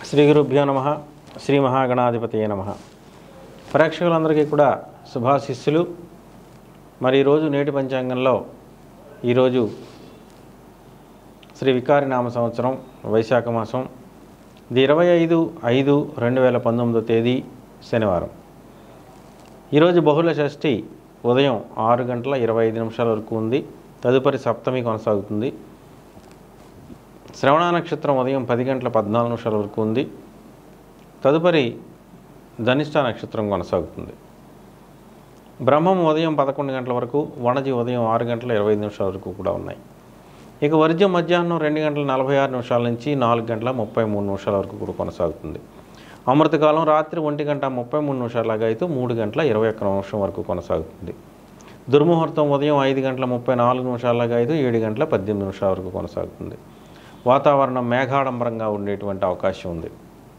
శ్రీ గురుభ్యో నమ శ్రీ మహాగణాధిపతయ నమ ప్రేక్షకులందరికీ కూడా శుభాశిస్సులు మరి ఈరోజు నేటి పంచాంగంలో ఈరోజు శ్రీ వికారి నామ సంవత్సరం వైశాఖ మాసం ఇది ఇరవై ఐదు ఐదు రెండు వేల పంతొమ్మిదో తేదీ శనివారం ఈరోజు బహుళ షష్ఠి ఉదయం ఆరు గంటల ఇరవై ఐదు నిమిషాల వరకు ఉంది తదుపరి సప్తమి కొనసాగుతుంది శ్రవణ నక్షత్రం ఉదయం పది గంటల పద్నాలుగు నిమిషాల వరకు ఉంది తదుపరి ధనిష్ట నక్షత్రం కొనసాగుతుంది బ్రహ్మం ఉదయం పదకొండు గంటల వరకు వణజి ఉదయం ఆరు గంటల ఇరవై ఐదు నిమిషాల వరకు కూడా ఉన్నాయి ఇక వర్జ్యం మధ్యాహ్నం రెండు గంటల నలభై ఆరు నిమిషాల నుంచి నాలుగు గంటల ముప్పై మూడు నిమిషాల వరకు కూడా కొనసాగుతుంది అమృతకాలం రాత్రి ఒంటి గంట ముప్పై మూడు నిమిషాలగా అయితే మూడు గంటల ఇరవై ఒక్క నిమిషం వరకు కొనసాగుతుంది దుర్ముహూర్తం ఉదయం ఐదు గంటల ముప్పై నాలుగు నిమిషాలగా అయితే ఏడు గంటల పద్దెనిమిది నిమిషాల వరకు కొనసాగుతుంది వాతావరణం మేఘాడంబరంగా ఉండేటువంటి అవకాశం ఉంది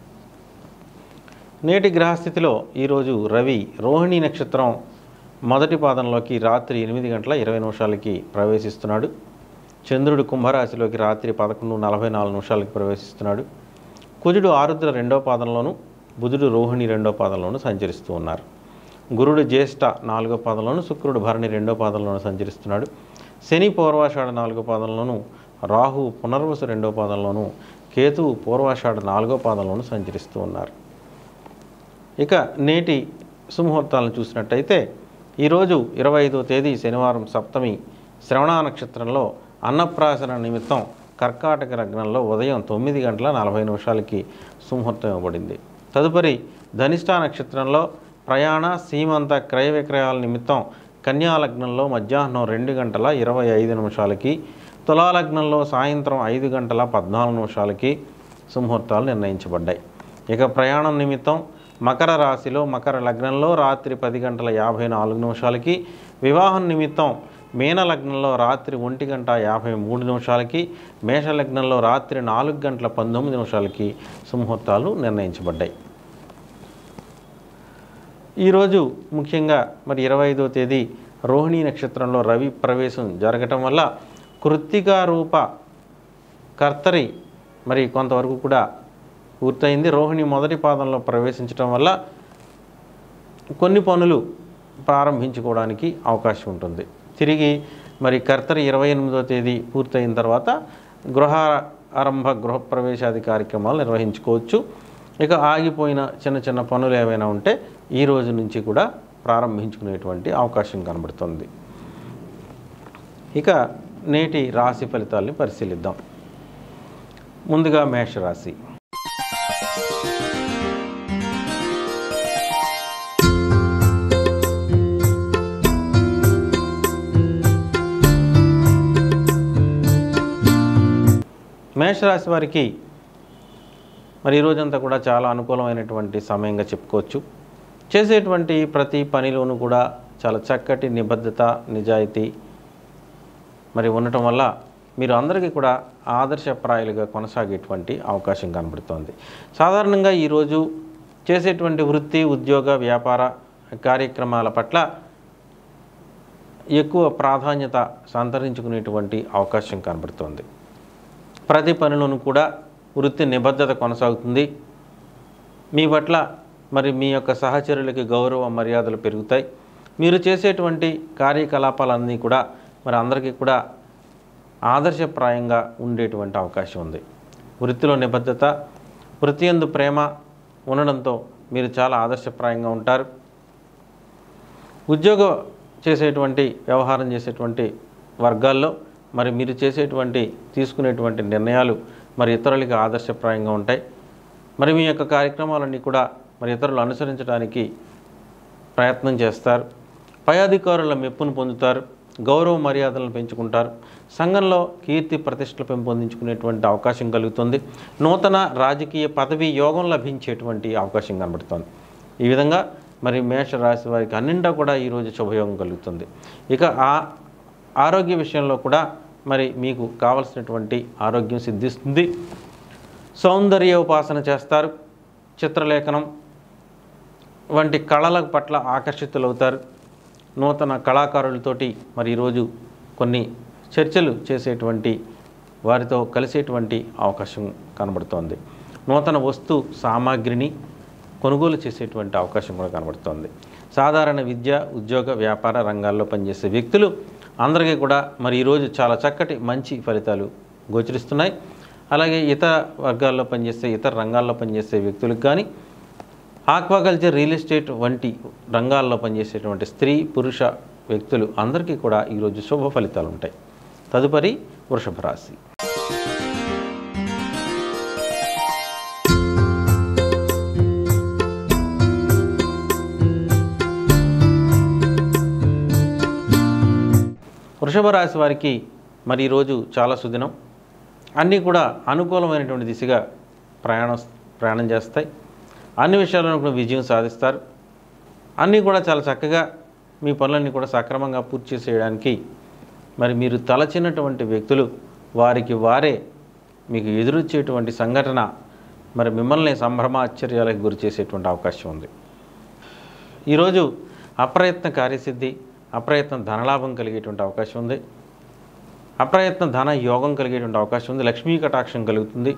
నేటి గ్రహస్థితిలో ఈరోజు రవి రోహిణి నక్షత్రం మొదటి పాదంలోకి రాత్రి ఎనిమిది గంటల ఇరవై నిమిషాలకి ప్రవేశిస్తున్నాడు చంద్రుడు కుంభరాశిలోకి రాత్రి పదకొండు నలభై నాలుగు నిమిషాలకి ప్రవేశిస్తున్నాడు కుజుడు ఆరుద్ర రెండో పాదంలోను బుధుడు రోహిణి రెండో పాదంలోను సంచరిస్తూ ఉన్నారు గురుడు జ్యేష్ఠ నాలుగో పాదంలోను శుక్రుడు భరణి రెండో పాదంలోను సంచరిస్తున్నాడు శని పూర్వాషాఢ నాలుగో పాదంలోను రాహు పునర్వసు రెండో పాదంలోను కేతువు పూర్వాషాఢ నాలుగో పాదంలోను సంచరిస్తూ ఉన్నారు ఇక నేటి సుముహూర్తాలను చూసినట్టయితే ఈరోజు ఇరవై ఐదో తేదీ శనివారం సప్తమి శ్రవణ నక్షత్రంలో అన్నప్రాసన నిమిత్తం కర్కాటక లగ్నంలో ఉదయం తొమ్మిది గంటల నలభై నిమిషాలకి సుముహూర్తం ఇవ్వబడింది తదుపరి ధనిష్ట నక్షత్రంలో ప్రయాణ సీమంత క్రయ విక్రయాల నిమిత్తం కన్యా లగ్నంలో మధ్యాహ్నం రెండు గంటల ఇరవై ఐదు నిమిషాలకి తులాలగ్నంలో సాయంత్రం ఐదు గంటల పద్నాలుగు నిమిషాలకి సుముహూర్తాలు నిర్ణయించబడ్డాయి ఇక ప్రయాణం నిమిత్తం మకర రాశిలో మకర లగ్నంలో రాత్రి పది గంటల యాభై నాలుగు నిమిషాలకి వివాహం నిమిత్తం మీన లగ్నంలో రాత్రి ఒంటి గంట యాభై మూడు నిమిషాలకి మేష లగ్నంలో రాత్రి నాలుగు గంటల పంతొమ్మిది నిమిషాలకి సుముహూర్తాలు నిర్ణయించబడ్డాయి ఈరోజు ముఖ్యంగా మరి ఇరవై ఐదో తేదీ రోహిణీ నక్షత్రంలో రవి ప్రవేశం జరగటం వల్ల కృత్తికా రూప కర్తరి మరి కొంతవరకు కూడా పూర్తయింది రోహిణి మొదటి పాదంలో ప్రవేశించడం వల్ల కొన్ని పనులు ప్రారంభించుకోవడానికి అవకాశం ఉంటుంది తిరిగి మరి కర్తరి ఇరవై ఎనిమిదో తేదీ పూర్తయిన తర్వాత గృహ ఆరంభ గృహప్రవేశాది కార్యక్రమాలు నిర్వహించుకోవచ్చు ఇక ఆగిపోయిన చిన్న చిన్న పనులు ఏవైనా ఉంటే ఈ రోజు నుంచి కూడా ప్రారంభించుకునేటువంటి అవకాశం కనబడుతుంది ఇక నేటి రాశి ఫలితాల్ని పరిశీలిద్దాం ముందుగా మేషరాశి మేషరాశి వారికి మరి ఈ రోజంతా కూడా చాలా అనుకూలమైనటువంటి సమయంగా చెప్పుకోవచ్చు చేసేటువంటి ప్రతి పనిలోనూ కూడా చాలా చక్కటి నిబద్ధత నిజాయితీ మరి ఉండటం వల్ల మీరు అందరికీ కూడా ఆదర్శప్రాయాలుగా కొనసాగేటువంటి అవకాశం కనబడుతోంది సాధారణంగా ఈరోజు చేసేటువంటి వృత్తి ఉద్యోగ వ్యాపార కార్యక్రమాల పట్ల ఎక్కువ ప్రాధాన్యత సంతరించుకునేటువంటి అవకాశం కనబడుతోంది ప్రతి పనిలోనూ కూడా వృత్తి నిబద్ధత కొనసాగుతుంది మీ పట్ల మరి మీ యొక్క సహచరులకి గౌరవ మర్యాదలు పెరుగుతాయి మీరు చేసేటువంటి కార్యకలాపాలన్నీ కూడా మరి అందరికీ కూడా ఆదర్శప్రాయంగా ఉండేటువంటి అవకాశం ఉంది వృత్తిలో నిబద్ధత వృత్తి యందు ప్రేమ ఉండడంతో మీరు చాలా ఆదర్శప్రాయంగా ఉంటారు ఉద్యోగం చేసేటువంటి వ్యవహారం చేసేటువంటి వర్గాల్లో మరి మీరు చేసేటువంటి తీసుకునేటువంటి నిర్ణయాలు మరి ఇతరులకి ఆదర్శప్రాయంగా ఉంటాయి మరి మీ యొక్క కార్యక్రమాలన్నీ కూడా మరి ఇతరులు అనుసరించడానికి ప్రయత్నం చేస్తారు పై అధికారుల మెప్పును పొందుతారు గౌరవ మర్యాదలను పెంచుకుంటారు సంఘంలో కీర్తి ప్రతిష్టలు పెంపొందించుకునేటువంటి అవకాశం కలుగుతుంది నూతన రాజకీయ పదవి యోగం లభించేటువంటి అవకాశం కనబడుతుంది ఈ విధంగా మరి మేష రాశి వారికి అన్నింటా కూడా ఈరోజు శుభయోగం కలుగుతుంది ఇక ఆ ఆరోగ్య విషయంలో కూడా మరి మీకు కావలసినటువంటి ఆరోగ్యం సిద్ధిస్తుంది సౌందర్య ఉపాసన చేస్తారు చిత్రలేఖనం వంటి కళల పట్ల ఆకర్షితులవుతారు నూతన కళాకారులతోటి మరి ఈరోజు కొన్ని చర్చలు చేసేటువంటి వారితో కలిసేటువంటి అవకాశం కనబడుతోంది నూతన వస్తు సామాగ్రిని కొనుగోలు చేసేటువంటి అవకాశం కూడా కనబడుతోంది సాధారణ విద్య ఉద్యోగ వ్యాపార రంగాల్లో పనిచేసే వ్యక్తులు అందరికీ కూడా మరి ఈరోజు చాలా చక్కటి మంచి ఫలితాలు గోచరిస్తున్నాయి అలాగే ఇతర వర్గాల్లో పనిచేసే ఇతర రంగాల్లో పనిచేసే వ్యక్తులకు కానీ ఆక్వాకల్చర్ రియల్ ఎస్టేట్ వంటి రంగాల్లో పనిచేసేటువంటి స్త్రీ పురుష వ్యక్తులు అందరికీ కూడా ఈరోజు శుభ ఫలితాలు ఉంటాయి తదుపరి వృషభ రాశి వృషభ రాశి వారికి మరి ఈరోజు చాలా సుదినం అన్నీ కూడా అనుకూలమైనటువంటి దిశగా ప్రయాణం ప్రయాణం చేస్తాయి అన్ని విషయాలను కూడా విజయం సాధిస్తారు అన్నీ కూడా చాలా చక్కగా మీ పనులన్నీ కూడా సక్రమంగా పూర్తి చేసేయడానికి మరి మీరు తలచినటువంటి వ్యక్తులు వారికి వారే మీకు ఎదురొచ్చేటువంటి సంఘటన మరి మిమ్మల్ని సంభ్రమాశ్చర్యాలకు గురి చేసేటువంటి అవకాశం ఉంది ఈరోజు అప్రయత్న కార్యసిద్ధి అప్రయత్న ధనలాభం కలిగేటువంటి అవకాశం ఉంది అప్రయత్న ధన యోగం కలిగేటువంటి అవకాశం ఉంది లక్ష్మీ కటాక్షం కలుగుతుంది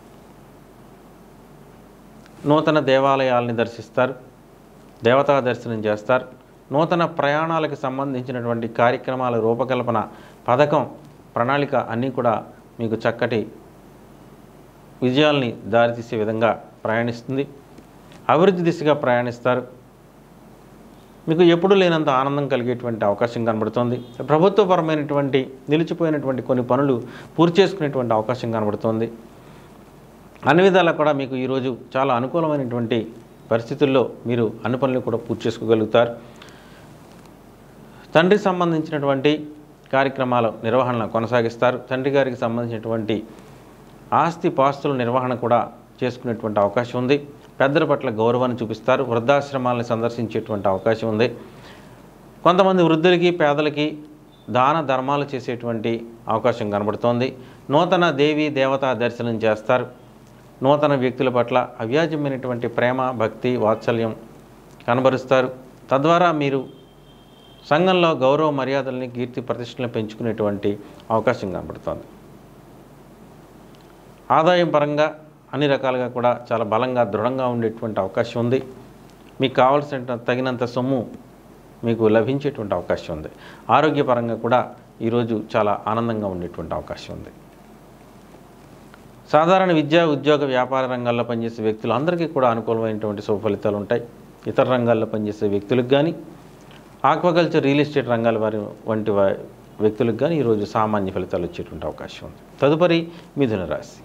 నూతన దేవాలయాల్ని దర్శిస్తారు దేవతా దర్శనం చేస్తారు నూతన ప్రయాణాలకు సంబంధించినటువంటి కార్యక్రమాల రూపకల్పన పథకం ప్రణాళిక అన్నీ కూడా మీకు చక్కటి విజయాల్ని దారితీసే విధంగా ప్రయాణిస్తుంది అభివృద్ధి దిశగా ప్రయాణిస్తారు మీకు ఎప్పుడూ లేనంత ఆనందం కలిగేటువంటి అవకాశం కనబడుతోంది ప్రభుత్వపరమైనటువంటి నిలిచిపోయినటువంటి కొన్ని పనులు పూర్తి చేసుకునేటువంటి అవకాశం కనబడుతోంది అన్ని విధాలా కూడా మీకు ఈరోజు చాలా అనుకూలమైనటువంటి పరిస్థితుల్లో మీరు అన్ని పనులు కూడా పూర్తి చేసుకోగలుగుతారు తండ్రికి సంబంధించినటువంటి కార్యక్రమాల నిర్వహణ కొనసాగిస్తారు తండ్రి గారికి సంబంధించినటువంటి ఆస్తి పాస్తుల నిర్వహణ కూడా చేసుకునేటువంటి అవకాశం ఉంది పెద్దల పట్ల గౌరవాన్ని చూపిస్తారు వృద్ధాశ్రమాలను సందర్శించేటువంటి అవకాశం ఉంది కొంతమంది వృద్ధులకి పేదలకి దాన ధర్మాలు చేసేటువంటి అవకాశం కనబడుతోంది నూతన దేవి దేవతా దర్శనం చేస్తారు నూతన వ్యక్తుల పట్ల అవ్యాజమైనటువంటి ప్రేమ భక్తి వాత్సల్యం కనబరుస్తారు తద్వారా మీరు సంఘంలో గౌరవ మర్యాదల్ని కీర్తి ప్రతిష్టలను పెంచుకునేటువంటి అవకాశం కనబడుతోంది ఆదాయం పరంగా అన్ని రకాలుగా కూడా చాలా బలంగా దృఢంగా ఉండేటువంటి అవకాశం ఉంది మీకు కావాల్సిన తగినంత సొమ్ము మీకు లభించేటువంటి అవకాశం ఉంది ఆరోగ్యపరంగా కూడా ఈరోజు చాలా ఆనందంగా ఉండేటువంటి అవకాశం ఉంది సాధారణ విద్యా ఉద్యోగ వ్యాపార రంగాల్లో పనిచేసే వ్యక్తులు అందరికీ కూడా అనుకూలమైనటువంటి శుభ ఫలితాలు ఉంటాయి ఇతర రంగాల్లో పనిచేసే వ్యక్తులకు కానీ ఆక్వాకల్చర్ రియల్ ఎస్టేట్ రంగాల వారి వంటి వా- వ్యక్తులకు కానీ ఈరోజు సామాన్య ఫలితాలు వచ్చేటువంటి అవకాశం ఉంది తదుపరి మిథున రాశి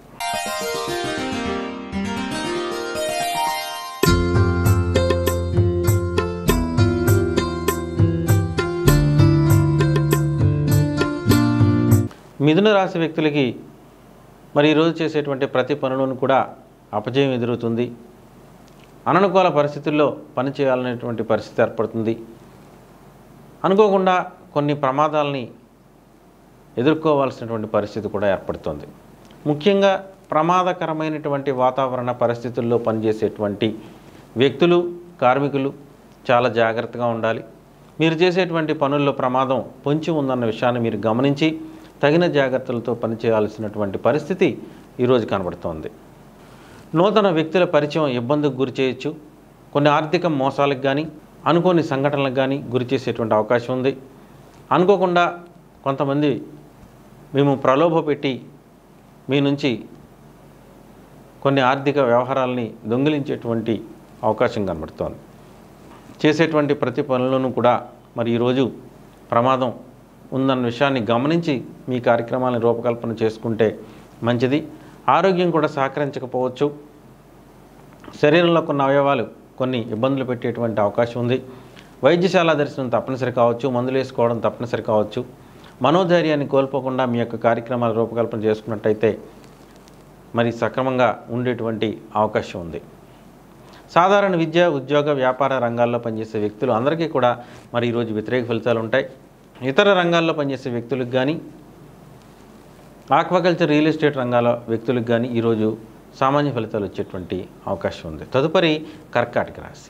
మిథున రాశి వ్యక్తులకి మరి ఈరోజు చేసేటువంటి ప్రతి పనులను కూడా అపజయం ఎదురవుతుంది అననుకూల పరిస్థితుల్లో పని చేయాలనేటువంటి పరిస్థితి ఏర్పడుతుంది అనుకోకుండా కొన్ని ప్రమాదాలని ఎదుర్కోవాల్సినటువంటి పరిస్థితి కూడా ఏర్పడుతుంది ముఖ్యంగా ప్రమాదకరమైనటువంటి వాతావరణ పరిస్థితుల్లో పనిచేసేటువంటి వ్యక్తులు కార్మికులు చాలా జాగ్రత్తగా ఉండాలి మీరు చేసేటువంటి పనుల్లో ప్రమాదం పొంచి ఉందన్న విషయాన్ని మీరు గమనించి తగిన జాగ్రత్తలతో పనిచేయాల్సినటువంటి పరిస్థితి ఈరోజు కనబడుతోంది నూతన వ్యక్తుల పరిచయం ఇబ్బందికి గురి చేయొచ్చు కొన్ని ఆర్థిక మోసాలకు కానీ అనుకోని సంఘటనలకు కానీ గురి చేసేటువంటి అవకాశం ఉంది అనుకోకుండా కొంతమంది మేము ప్రలోభ పెట్టి మీ నుంచి కొన్ని ఆర్థిక వ్యవహారాలని దొంగిలించేటువంటి అవకాశం కనబడుతోంది చేసేటువంటి ప్రతి పనులను కూడా మరి ఈరోజు ప్రమాదం ఉందన్న విషయాన్ని గమనించి మీ కార్యక్రమాలను రూపకల్పన చేసుకుంటే మంచిది ఆరోగ్యం కూడా సహకరించకపోవచ్చు శరీరంలో కొన్ని అవయవాలు కొన్ని ఇబ్బందులు పెట్టేటువంటి అవకాశం ఉంది వైద్యశాల దర్శనం తప్పనిసరి కావచ్చు మందులు వేసుకోవడం తప్పనిసరి కావచ్చు మనోధైర్యాన్ని కోల్పోకుండా మీ యొక్క కార్యక్రమాల రూపకల్పన చేసుకున్నట్టయితే మరి సక్రమంగా ఉండేటువంటి అవకాశం ఉంది సాధారణ విద్య ఉద్యోగ వ్యాపార రంగాల్లో పనిచేసే వ్యక్తులు అందరికీ కూడా మరి ఈరోజు వ్యతిరేక ఫలితాలు ఉంటాయి ఇతర రంగాల్లో పనిచేసే వ్యక్తులకు కానీ ఆక్వాకల్చర్ రియల్ ఎస్టేట్ రంగాల వ్యక్తులకు కానీ ఈరోజు సామాన్య ఫలితాలు వచ్చేటువంటి అవకాశం ఉంది తదుపరి కర్కాటక రాశి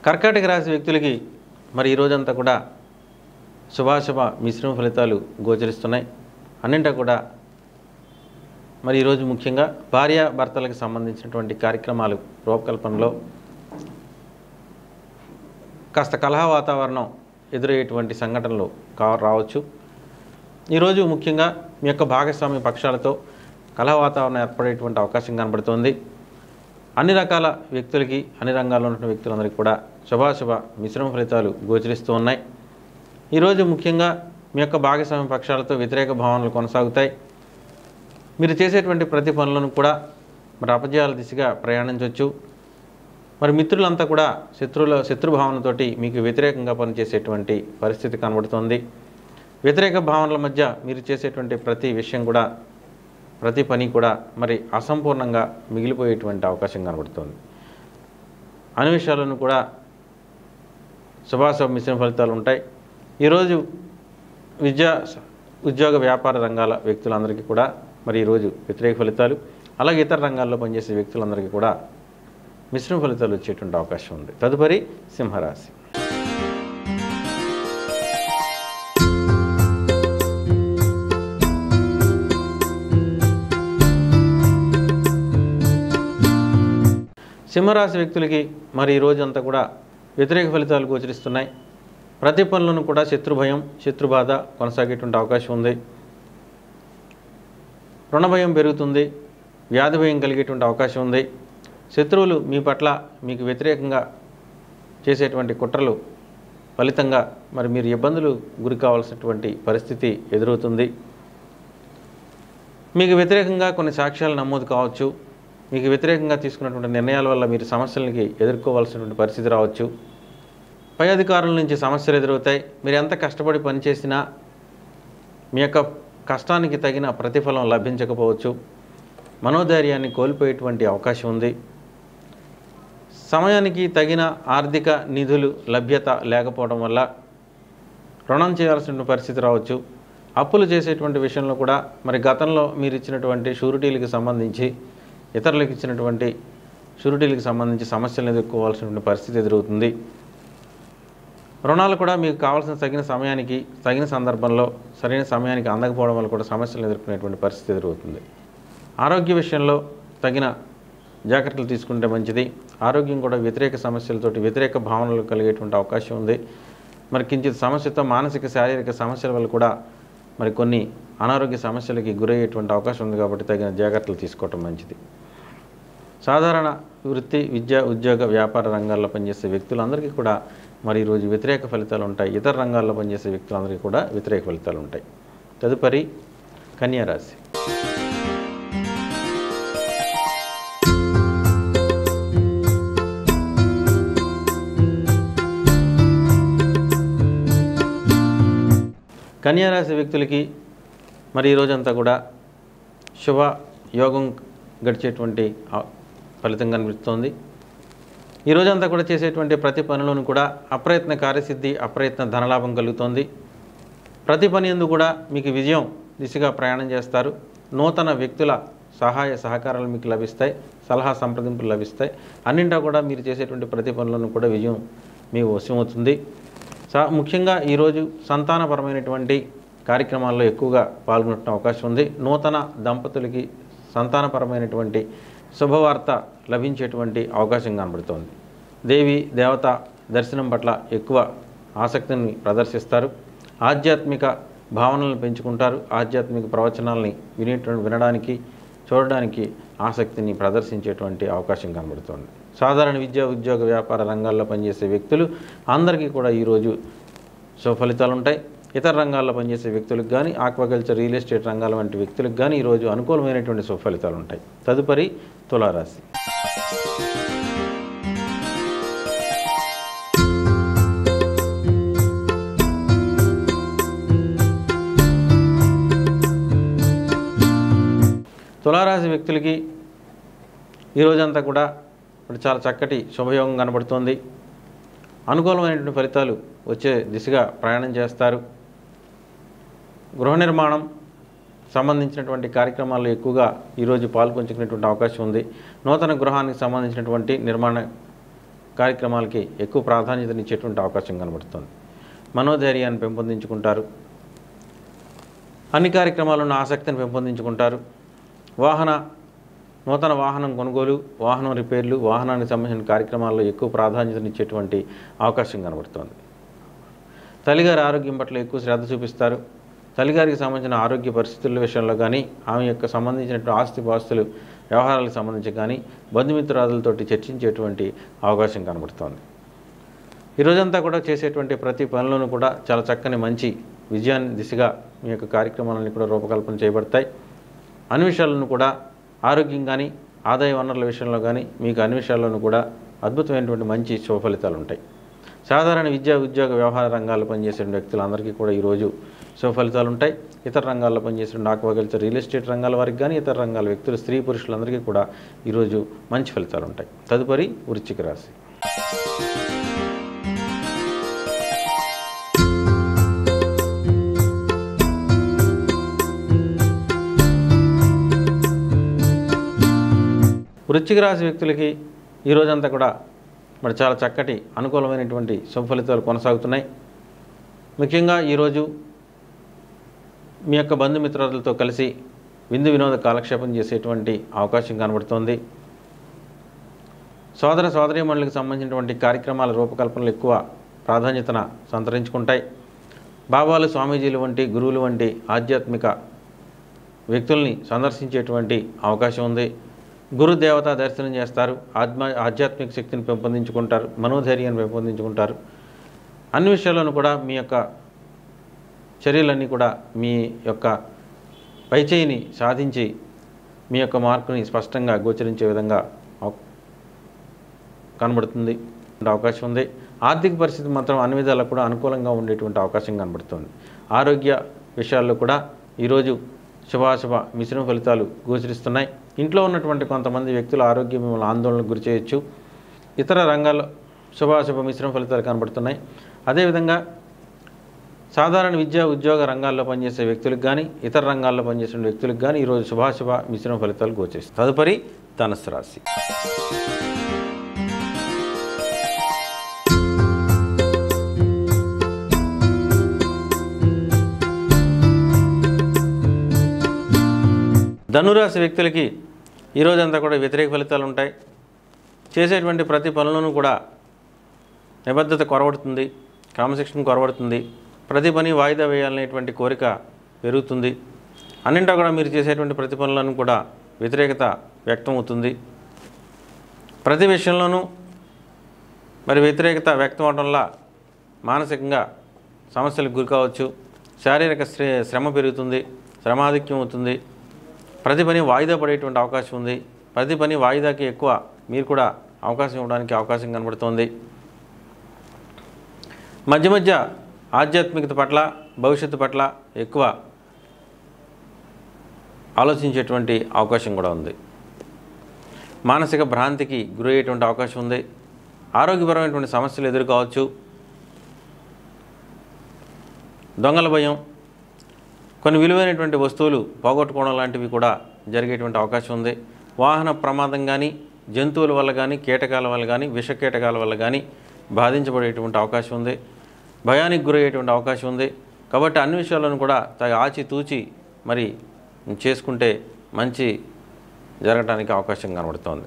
కర్కాటక రాశి వ్యక్తులకి మరి ఈ రోజంతా కూడా శుభాశుభ మిశ్రమ ఫలితాలు గోచరిస్తున్నాయి అన్నింటా కూడా మరి ఈరోజు ముఖ్యంగా భార్య భర్తలకు సంబంధించినటువంటి కార్యక్రమాలు రూపకల్పనలో కాస్త కలహ వాతావరణం ఎదురయ్యేటువంటి సంఘటనలు కా రావచ్చు ఈరోజు ముఖ్యంగా మీ యొక్క భాగస్వామ్య పక్షాలతో కలహ వాతావరణం ఏర్పడేటువంటి అవకాశం కనబడుతోంది అన్ని రకాల వ్యక్తులకి అన్ని రంగాల్లో ఉన్న వ్యక్తులందరికీ కూడా శుభాశుభ మిశ్రమ ఫలితాలు గోచరిస్తూ ఉన్నాయి ఈరోజు ముఖ్యంగా మీ యొక్క భాగస్వామ్య పక్షాలతో వ్యతిరేక భావనలు కొనసాగుతాయి మీరు చేసేటువంటి ప్రతి పనులను కూడా మరి అపజయాల దిశగా ప్రయాణించవచ్చు మరి మిత్రులంతా కూడా శత్రువుల శత్రుభావనతోటి మీకు వ్యతిరేకంగా పనిచేసేటువంటి పరిస్థితి కనబడుతోంది వ్యతిరేక భావనల మధ్య మీరు చేసేటువంటి ప్రతి విషయం కూడా ప్రతి పని కూడా మరి అసంపూర్ణంగా మిగిలిపోయేటువంటి అవకాశం కనబడుతోంది అన్ని విషయాలను కూడా శుభాశుభ మిశ్రమ ఫలితాలు ఉంటాయి ఈరోజు విద్యా ఉద్యోగ వ్యాపార రంగాల వ్యక్తులందరికీ కూడా మరి ఈరోజు వ్యతిరేక ఫలితాలు అలాగే ఇతర రంగాల్లో పనిచేసే వ్యక్తులందరికీ కూడా మిశ్రమ ఫలితాలు వచ్చేటువంటి అవకాశం ఉంది తదుపరి సింహరాశి సింహరాశి వ్యక్తులకి మరి ఈ రోజంతా కూడా వ్యతిరేక ఫలితాలు గోచరిస్తున్నాయి ప్రతి పనులను కూడా శత్రుభయం శత్రుబాధ కొనసాగేటువంటి అవకాశం ఉంది రుణ భయం పెరుగుతుంది వ్యాధి భయం కలిగేటువంటి అవకాశం ఉంది శత్రువులు మీ పట్ల మీకు వ్యతిరేకంగా చేసేటువంటి కుట్రలు ఫలితంగా మరి మీరు ఇబ్బందులు గురి కావాల్సినటువంటి పరిస్థితి ఎదురవుతుంది మీకు వ్యతిరేకంగా కొన్ని సాక్ష్యాలు నమోదు కావచ్చు మీకు వ్యతిరేకంగా తీసుకున్నటువంటి నిర్ణయాల వల్ల మీరు సమస్యలకి ఎదుర్కోవాల్సినటువంటి పరిస్థితి రావచ్చు పై అధికారుల నుంచి సమస్యలు ఎదురవుతాయి మీరు ఎంత కష్టపడి పనిచేసినా మీ యొక్క కష్టానికి తగిన ప్రతిఫలం లభించకపోవచ్చు మనోధైర్యాన్ని కోల్పోయేటువంటి అవకాశం ఉంది సమయానికి తగిన ఆర్థిక నిధులు లభ్యత లేకపోవడం వల్ల రుణం చేయాల్సిన పరిస్థితి రావచ్చు అప్పులు చేసేటువంటి విషయంలో కూడా మరి గతంలో మీరు ఇచ్చినటువంటి షూరిటీలకు సంబంధించి ఇతరులకు ఇచ్చినటువంటి షూరిటీలకు సంబంధించి సమస్యలను ఎదుర్కోవాల్సినటువంటి పరిస్థితి ఎదురవుతుంది రుణాలు కూడా మీకు కావాల్సిన తగిన సమయానికి తగిన సందర్భంలో సరైన సమయానికి అందకపోవడం వల్ల కూడా సమస్యలు ఎదుర్కొనేటువంటి పరిస్థితి ఎదురవుతుంది ఆరోగ్య విషయంలో తగిన జాగ్రత్తలు తీసుకుంటే మంచిది ఆరోగ్యం కూడా వ్యతిరేక సమస్యలతోటి వ్యతిరేక భావనలు కలిగేటువంటి అవకాశం ఉంది మరి కించిత్ సమస్యతో మానసిక శారీరక సమస్యల వల్ల కూడా మరి కొన్ని అనారోగ్య సమస్యలకి గురయ్యేటువంటి అవకాశం ఉంది కాబట్టి తగిన జాగ్రత్తలు తీసుకోవటం మంచిది సాధారణ వృత్తి విద్య ఉద్యోగ వ్యాపార రంగాల్లో పనిచేసే వ్యక్తులందరికీ కూడా మరి ఈరోజు వ్యతిరేక ఫలితాలు ఉంటాయి ఇతర రంగాల్లో పనిచేసే వ్యక్తులందరికీ కూడా వ్యతిరేక ఫలితాలు ఉంటాయి తదుపరి కన్యారాశి కన్యారాశి వ్యక్తులకి మరి ఈ రోజంతా కూడా శుభ యోగం గడిచేటువంటి ఆ- ఫలితం కనిపిస్తోంది ఈ రోజంతా కూడా చేసేటువంటి ప్రతి పనిలోనూ కూడా అప్రయత్న కార్యసిద్ధి అప్రయత్న ధనలాభం కలుగుతోంది ప్రతి పని ఎందు కూడా మీకు విజయం దిశగా ప్రయాణం చేస్తారు నూతన వ్యక్తుల సహాయ సహకారాలు మీకు లభిస్తాయి సలహా సంప్రదింపులు లభిస్తాయి అన్నింటా కూడా మీరు చేసేటువంటి ప్రతి పనులను కూడా విజయం మీకు వశమవుతుంది సా ముఖ్యంగా ఈరోజు సంతానపరమైనటువంటి కార్యక్రమాల్లో ఎక్కువగా పాల్గొనే అవకాశం ఉంది నూతన దంపతులకి సంతానపరమైనటువంటి శుభవార్త లభించేటువంటి అవకాశం కనబడుతోంది దేవి దేవత దర్శనం పట్ల ఎక్కువ ఆసక్తిని ప్రదర్శిస్తారు ఆధ్యాత్మిక భావనలను పెంచుకుంటారు ఆధ్యాత్మిక ప్రవచనాలని వినేటువంటి వినడానికి చూడడానికి ఆసక్తిని ప్రదర్శించేటువంటి అవకాశం కనబడుతోంది సాధారణ విద్యా ఉద్యోగ వ్యాపార రంగాల్లో పనిచేసే వ్యక్తులు అందరికీ కూడా ఈరోజు శుభ ఫలితాలు ఉంటాయి ఇతర రంగాల్లో పనిచేసే వ్యక్తులకు కానీ ఆక్వాకల్చర్ రియల్ ఎస్టేట్ రంగాల వంటి వ్యక్తులకు కానీ ఈరోజు అనుకూలమైనటువంటి శుభ ఫలితాలు ఉంటాయి తదుపరి తులారాశి తులారాశి వ్యక్తులకి ఈ రోజంతా కూడా ఇప్పుడు చాలా చక్కటి శుభయోగం కనబడుతోంది అనుకూలమైనటువంటి ఫలితాలు వచ్చే దిశగా ప్రయాణం చేస్తారు గృహ నిర్మాణం సంబంధించినటువంటి కార్యక్రమాల్లో ఎక్కువగా ఈరోజు పాల్పంచుకునేటువంటి అవకాశం ఉంది నూతన గృహానికి సంబంధించినటువంటి నిర్మాణ కార్యక్రమాలకి ఎక్కువ ప్రాధాన్యతనిచ్చేటువంటి అవకాశం కనబడుతుంది మనోధైర్యాన్ని పెంపొందించుకుంటారు అన్ని కార్యక్రమాలను ఆసక్తిని పెంపొందించుకుంటారు వాహన నూతన వాహనం కొనుగోలు వాహనం రిపేర్లు వాహనానికి సంబంధించిన కార్యక్రమాల్లో ఎక్కువ ప్రాధాన్యతనిచ్చేటువంటి అవకాశం కనబడుతోంది తల్లిగారి ఆరోగ్యం పట్ల ఎక్కువ శ్రద్ధ చూపిస్తారు తల్లిగారికి సంబంధించిన ఆరోగ్య పరిస్థితుల విషయంలో కానీ ఆమె యొక్క సంబంధించినటువంటి ఆస్తి పాస్తులు వ్యవహారాలకు సంబంధించి కానీ బంధుమిత్రాదులతోటి చర్చించేటువంటి అవకాశం కనబడుతోంది ఈ రోజంతా కూడా చేసేటువంటి ప్రతి పనులను కూడా చాలా చక్కని మంచి విజయాన్ని దిశగా మీ యొక్క కార్యక్రమాలన్నీ కూడా రూపకల్పన చేయబడతాయి అన్ని విషయాలను కూడా ఆరోగ్యం కానీ ఆదాయ వనరుల విషయంలో కానీ మీకు అన్ని విషయాల్లోనూ కూడా అద్భుతమైనటువంటి మంచి శుభ ఫలితాలు ఉంటాయి సాధారణ విద్యా ఉద్యోగ వ్యవహార రంగాల్లో పనిచేసే వ్యక్తులందరికీ కూడా ఈరోజు శుభ ఫలితాలు ఉంటాయి ఇతర రంగాల్లో పనిచేసే ఆక్వాకల్చర్ రియల్ ఎస్టేట్ రంగాల వారికి కానీ ఇతర రంగాల వ్యక్తులు స్త్రీ పురుషులందరికీ కూడా ఈరోజు మంచి ఫలితాలు ఉంటాయి తదుపరి వృశ్చిక రాశి వృశ్చిక రాశి వ్యక్తులకి ఈ రోజంతా కూడా మరి చాలా చక్కటి అనుకూలమైనటువంటి శుభ ఫలితాలు కొనసాగుతున్నాయి ముఖ్యంగా ఈరోజు మీ యొక్క బంధుమిత్రులతో కలిసి విందు వినోద కాలక్షేపం చేసేటువంటి అవకాశం కనబడుతోంది సోదర సోదరీమణులకు సంబంధించినటువంటి కార్యక్రమాల రూపకల్పనలు ఎక్కువ ప్రాధాన్యతన సంతరించుకుంటాయి బాబాలు స్వామీజీలు వంటి గురువులు వంటి ఆధ్యాత్మిక వ్యక్తుల్ని సందర్శించేటువంటి అవకాశం ఉంది గురు దేవత దర్శనం చేస్తారు ఆత్మ ఆధ్యాత్మిక శక్తిని పెంపొందించుకుంటారు మనోధైర్యాన్ని పెంపొందించుకుంటారు అన్ని విషయాల్లోనూ కూడా మీ యొక్క చర్యలన్నీ కూడా మీ యొక్క పైచేయిని సాధించి మీ యొక్క మార్కుని స్పష్టంగా గోచరించే విధంగా అవ- కనబడుతుంది అవకాశం ఉంది ఆర్థిక పరిస్థితి మాత్రం అన్ని విధాలకు కూడా అనుకూలంగా ఉండేటువంటి అవకాశం కనబడుతుంది ఆరోగ్య విషయాల్లో కూడా ఈరోజు శుభాశుభ మిశ్రమ ఫలితాలు గోచరిస్తున్నాయి ఇంట్లో ఉన్నటువంటి కొంతమంది వ్యక్తుల ఆరోగ్యం మిమ్మల్ని ఆందోళనకు గురి చేయొచ్చు ఇతర రంగాల్లో శుభాశుభ మిశ్రమ ఫలితాలు కనబడుతున్నాయి అదేవిధంగా సాధారణ విద్యా ఉద్యోగ రంగాల్లో పనిచేసే వ్యక్తులకు కానీ ఇతర రంగాల్లో పనిచేసే వ్యక్తులకు కానీ ఈరోజు శుభాశుభ మిశ్రమ ఫలితాలు గోచరిస్తాయి తదుపరి ధనుసు రాశి ధనురాశి వ్యక్తులకి ఈరోజంతా కూడా వ్యతిరేక ఫలితాలు ఉంటాయి చేసేటువంటి ప్రతి పనులను కూడా నిబద్ధత కొరవడుతుంది క్రమశిక్షణ కొరవడుతుంది ప్రతి పని వాయిదా వేయాలనేటువంటి కోరిక పెరుగుతుంది అన్నింటా కూడా మీరు చేసేటువంటి ప్రతి పనులను కూడా వ్యతిరేకత వ్యక్తం అవుతుంది ప్రతి విషయంలోనూ మరి వ్యతిరేకత వ్యక్తం అవడం వల్ల మానసికంగా సమస్యలకు గురి కావచ్చు శారీరక శ్రే శ్రమ పెరుగుతుంది శ్రమాధిక్యం అవుతుంది ప్రతి పని వాయిదా పడేటువంటి అవకాశం ఉంది ప్రతి పని వాయిదాకి ఎక్కువ మీరు కూడా అవకాశం ఇవ్వడానికి అవకాశం కనబడుతోంది మధ్య మధ్య ఆధ్యాత్మికత పట్ల భవిష్యత్తు పట్ల ఎక్కువ ఆలోచించేటువంటి అవకాశం కూడా ఉంది మానసిక భ్రాంతికి గురయ్యేటువంటి అవకాశం ఉంది ఆరోగ్యపరమైనటువంటి సమస్యలు ఎదుర్కోవచ్చు దొంగల భయం కొన్ని విలువైనటువంటి వస్తువులు పోగొట్టుకోవడం లాంటివి కూడా జరిగేటువంటి అవకాశం ఉంది వాహన ప్రమాదం కానీ జంతువుల వల్ల కానీ కీటకాల వల్ల కానీ విష కీటకాల వల్ల కానీ బాధించబడేటువంటి అవకాశం ఉంది భయానికి గురయ్యేటువంటి అవకాశం ఉంది కాబట్టి అన్ని విషయాలను కూడా తగ ఆచి తూచి మరి చేసుకుంటే మంచి జరగడానికి అవకాశం కనబడుతోంది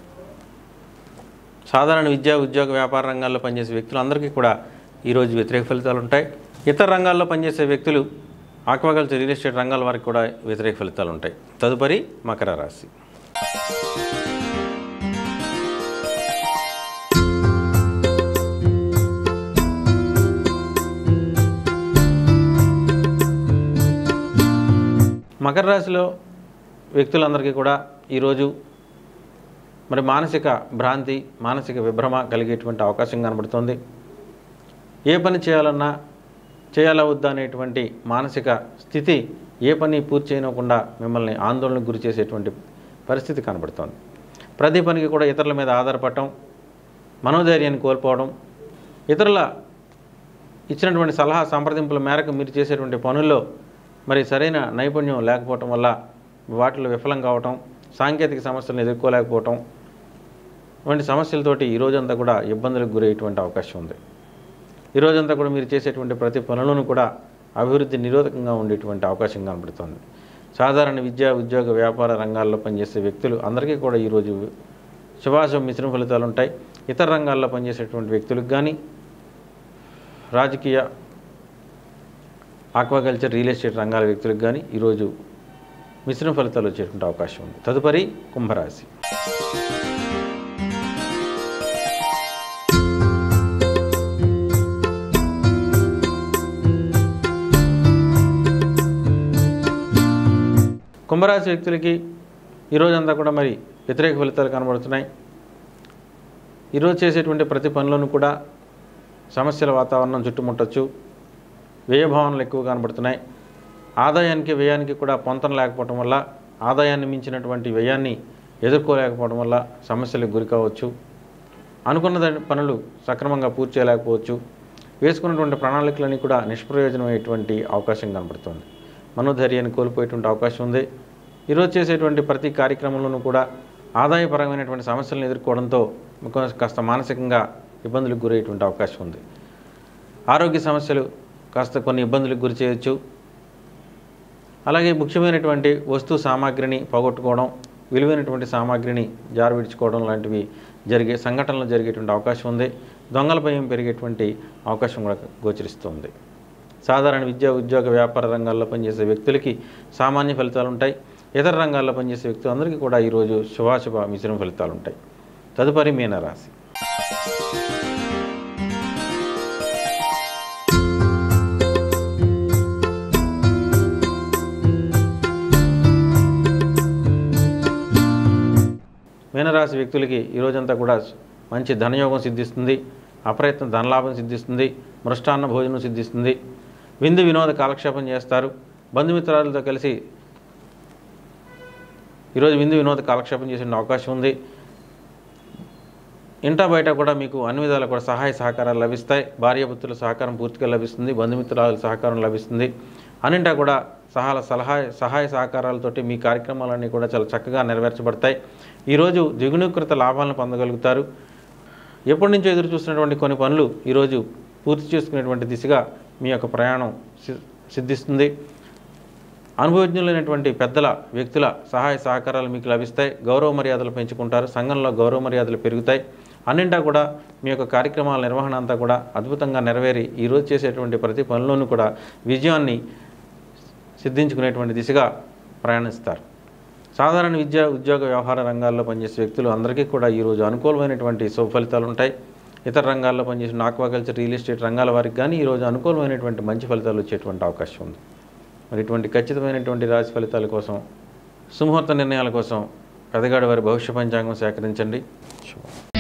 సాధారణ విద్యా ఉద్యోగ వ్యాపార రంగాల్లో పనిచేసే వ్యక్తులందరికీ కూడా ఈరోజు వ్యతిరేక ఫలితాలు ఉంటాయి ఇతర రంగాల్లో పనిచేసే వ్యక్తులు ఆక్వాకల్చర్ రియల్ ఎస్టేట్ రంగాల వారికి కూడా వ్యతిరేక ఫలితాలు ఉంటాయి తదుపరి మకర రాశి మకర రాశిలో వ్యక్తులందరికీ కూడా ఈరోజు మరి మానసిక భ్రాంతి మానసిక విభ్రమ కలిగేటువంటి అవకాశం కనబడుతోంది ఏ పని చేయాలన్నా చేయాలా వద్దా అనేటువంటి మానసిక స్థితి ఏ పని పూర్తి చేయకుండా మిమ్మల్ని ఆందోళనకు గురి చేసేటువంటి పరిస్థితి కనబడుతోంది ప్రతి పనికి కూడా ఇతరుల మీద ఆధారపడటం మనోధైర్యాన్ని కోల్పోవడం ఇతరుల ఇచ్చినటువంటి సలహా సంప్రదింపుల మేరకు మీరు చేసేటువంటి పనుల్లో మరి సరైన నైపుణ్యం లేకపోవటం వల్ల వాటిలో విఫలం కావటం సాంకేతిక సమస్యలను ఎదుర్కోలేకపోవటం వంటి సమస్యలతోటి ఈ రోజంతా కూడా ఇబ్బందులకు గురయ్యేటువంటి అవకాశం ఉంది ఈ రోజంతా కూడా మీరు చేసేటువంటి ప్రతి పనులను కూడా అభివృద్ధి నిరోధకంగా ఉండేటువంటి అవకాశం కనబడుతుంది సాధారణ విద్యా ఉద్యోగ వ్యాపార రంగాల్లో పనిచేసే వ్యక్తులు అందరికీ కూడా ఈరోజు శుభాశుభ మిశ్రమ ఫలితాలు ఉంటాయి ఇతర రంగాల్లో పనిచేసేటువంటి వ్యక్తులకు కానీ రాజకీయ ఆక్వాకల్చర్ రియల్ ఎస్టేట్ రంగాల వ్యక్తులకు కానీ ఈరోజు మిశ్రమ ఫలితాలు వచ్చేటువంటి అవకాశం ఉంది తదుపరి కుంభరాశి కుంభరాశి వ్యక్తులకి ఈరోజంతా కూడా మరి వ్యతిరేక ఫలితాలు కనబడుతున్నాయి ఈరోజు చేసేటువంటి ప్రతి పనులను కూడా సమస్యల వాతావరణం చుట్టుముట్టచ్చు వ్యయభావనలు ఎక్కువ కనబడుతున్నాయి ఆదాయానికి వ్యయానికి కూడా పొంతన లేకపోవడం వల్ల ఆదాయాన్ని మించినటువంటి వ్యయాన్ని ఎదుర్కోలేకపోవడం వల్ల సమస్యలకు గురి కావచ్చు అనుకున్న దాని పనులు సక్రమంగా పూర్తి చేయలేకపోవచ్చు వేసుకున్నటువంటి ప్రణాళికలన్నీ కూడా నిష్ప్రయోజనమయ్యేటువంటి అవకాశం కనబడుతుంది మనోధైర్యాన్ని కోల్పోయేటువంటి అవకాశం ఉంది ఈరోజు చేసేటువంటి ప్రతి కార్యక్రమంలోనూ కూడా ఆదాయపరమైనటువంటి సమస్యలను ఎదుర్కోవడంతో మీకు కాస్త మానసికంగా ఇబ్బందులకు గురయ్యేటువంటి అవకాశం ఉంది ఆరోగ్య సమస్యలు కాస్త కొన్ని ఇబ్బందులకు గురి చేయొచ్చు అలాగే ముఖ్యమైనటువంటి వస్తు సామాగ్రిని పోగొట్టుకోవడం విలువైనటువంటి సామాగ్రిని జారవిడుచుకోవడం లాంటివి జరిగే సంఘటనలు జరిగేటువంటి అవకాశం ఉంది దొంగల భయం పెరిగేటువంటి అవకాశం కూడా గోచరిస్తుంది సాధారణ విద్యా ఉద్యోగ వ్యాపార రంగాల్లో పనిచేసే వ్యక్తులకి సామాన్య ఫలితాలు ఉంటాయి ఇతర రంగాల్లో పనిచేసే వ్యక్తులందరికీ కూడా ఈరోజు శుభాశుభ మిశ్రమ ఫలితాలు ఉంటాయి తదుపరి మీనరాశి మీనరాశి వ్యక్తులకి ఈరోజంతా కూడా మంచి ధనయోగం సిద్ధిస్తుంది అప్రయత్న ధనలాభం సిద్ధిస్తుంది మృష్టాన్న భోజనం సిద్ధిస్తుంది విందు వినోద కాలక్షేపం చేస్తారు బంధుమిత్రాలతో కలిసి ఈరోజు విందు వినోద కాలక్షేపం చేసే అవకాశం ఉంది ఇంటా బయట కూడా మీకు అన్ని విధాలు కూడా సహాయ సహకారాలు లభిస్తాయి భార్యాపుత్రుల సహకారం పూర్తిగా లభిస్తుంది బంధుమిత్రుల సహకారం లభిస్తుంది అన్నింటా కూడా సహాయ సలహా సహాయ సహకారాలతోటి మీ కార్యక్రమాలన్నీ కూడా చాలా చక్కగా నెరవేర్చబడతాయి ఈరోజు ద్విగుణీకృత లాభాలను పొందగలుగుతారు ఎప్పటి నుంచో ఎదురు చూస్తున్నటువంటి కొన్ని పనులు ఈరోజు పూర్తి చేసుకునేటువంటి దిశగా మీ యొక్క ప్రయాణం సి- సిద్ధిస్తుంది అనుభవజ్ఞులైనటువంటి పెద్దల వ్యక్తుల సహాయ సహకారాలు మీకు లభిస్తాయి గౌరవ మర్యాదలు పెంచుకుంటారు సంఘంలో గౌరవ మర్యాదలు పెరుగుతాయి అన్నింటా కూడా మీ యొక్క కార్యక్రమాల నిర్వహణ అంతా కూడా అద్భుతంగా నెరవేరి ఈరోజు చేసేటువంటి ప్రతి పనిలోనూ కూడా విజయాన్ని సిద్ధించుకునేటువంటి దిశగా ప్రయాణిస్తారు సాధారణ విద్య ఉద్యోగ వ్యవహార రంగాల్లో పనిచేసే వ్యక్తులు అందరికీ కూడా ఈరోజు అనుకూలమైనటువంటి శుభ ఫలితాలు ఉంటాయి ఇతర రంగాల్లో పనిచేసిన ఆక్వాకల్చర్ రియల్ ఎస్టేట్ రంగాల వారికి కానీ ఈరోజు అనుకూలమైనటువంటి మంచి ఫలితాలు వచ్చేటువంటి అవకాశం ఉంది మరి ఇటువంటి ఖచ్చితమైనటువంటి రాశి ఫలితాల కోసం సుముహూర్త నిర్ణయాల కోసం పెదగాడి వారి భవిష్య పంచాంగం సేకరించండి శుభం